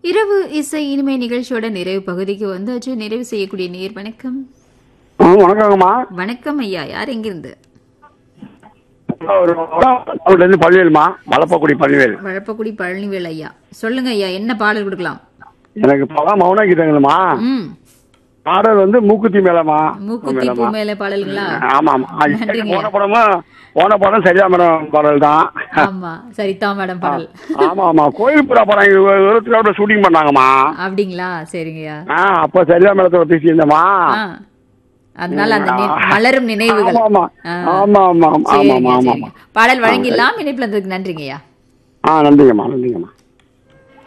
இரவு இசை இனிமை நிகழ்ச்சியோட நிறைவு பகுதிக்கு வந்தாச்சு நிறைவு செய்யக்கூடிய நேர் வணக்கம் ஆ, வணக்கங்கம்மா வணக்கம் ஐயா யார் எங்கிருந்து ஒரு இருந்து பள்ளிவேல்மா மலப்பக்குடி பள்ளிவேல் வழப்பக்குடி பழனிவேல் ஐயா சொல்லுங்க ஐயா என்ன பாடல் கொடுக்கலாம் எனக்கு பல மௌன கீதங்கள்மா ம் பாடல் வந்து மூக்குத்தி மேலமா மூக்குத்தி பூ மேல பாடல்களா ஆமா ஆமா அது நன்றிங்க. போன படமும் போன படம் சரியா மேடம் பாடல் தான் ஆமா சரிதா மேடம் பாடல் ஆமா ஆமா கோயில்புறா படம் இருபத்தி ஷூட்டிங் பண்ணாங்கம்மா அப்படிங்களா சரிங்கய்யா ஆ அப்ப சரியா மேடத்தை பேசியிருந்தேம்மா ஆ அதனால அந்த நி- மலரும் நினைவுகள் ஆமா ஆமா ஆ. ஆமா ஆமா ஆமா சரிங்க, ஆமா ஆமா சரிங்க. பாடல் வழங்கிடலாம் இணைப்புல இருந்ததுக்கு நன்றிங்கய்யா ஆ நன்றிங்கம்மா நன்றிங்கம்மா